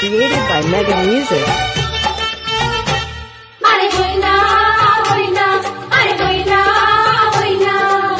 created by Mega Music. అరే హోయినా హోయినా అరే హోయినా హోయినా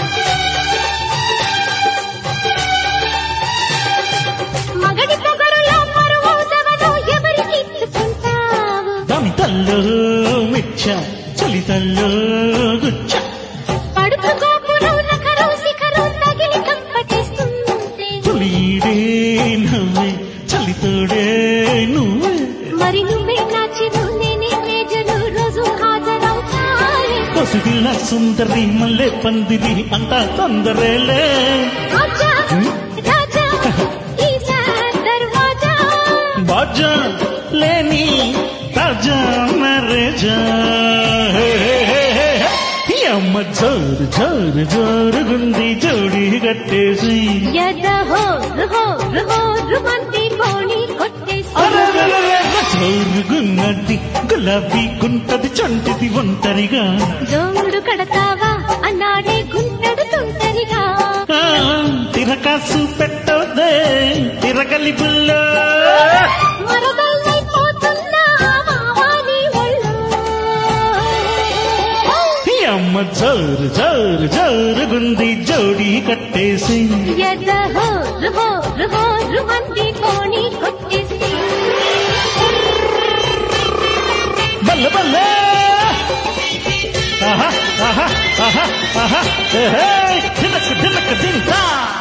మగడి పొగరులో మరువవుతావను ఎవరికి ఇచ్చుకుంటావు దాని తల్లో మిచ్చ చలి తల్లో గుచ్చ పడుచు కోపులు నకరు శిఖరు తగిలి కంపటిస్తుంటే తొలిడే నవ్వే చలితోడే నువ్వే మరి నువ్వే నా చిరు నేనే మేజలు రోజు హాజరవుతాయి పసిపిల్ల సుందరి మల్లె పందిరి అంతా తొందరేలే ఆజా రాజా ఈసా దర్వాజా బాజా లేని తాజా మరేజా హే, హే, హే, హే, హే. ఈ అమ్మ జోరు జోరు జోరుగుంది జోడి కట్టేసి ఎద హోరు హోరు హోరు మంది కోణి కొట్టేసి అరెరెరెరె, జోరుగున్నది గులాబీ గుంటది చంటిది ఒంటరిగా జోడు కడతావా అన్నాడే గుంటడు తుంటరిగా ఆ, తిరకాసు పెట్టోదే తిరగలి బుల్లో మరదల్లైపోతున్నా మావాని ఒళ్ళు ఈ అమ్మ జోరు జోరు జోరుగుంది జోడి కట్టేసి ఎద హోరు హోరు హోరు మంది కోణి కొట్టేసి బల్ల బల్ల ఆహా ఆహా ఆహా ఆహా ఏహే, దినక దినక దింకా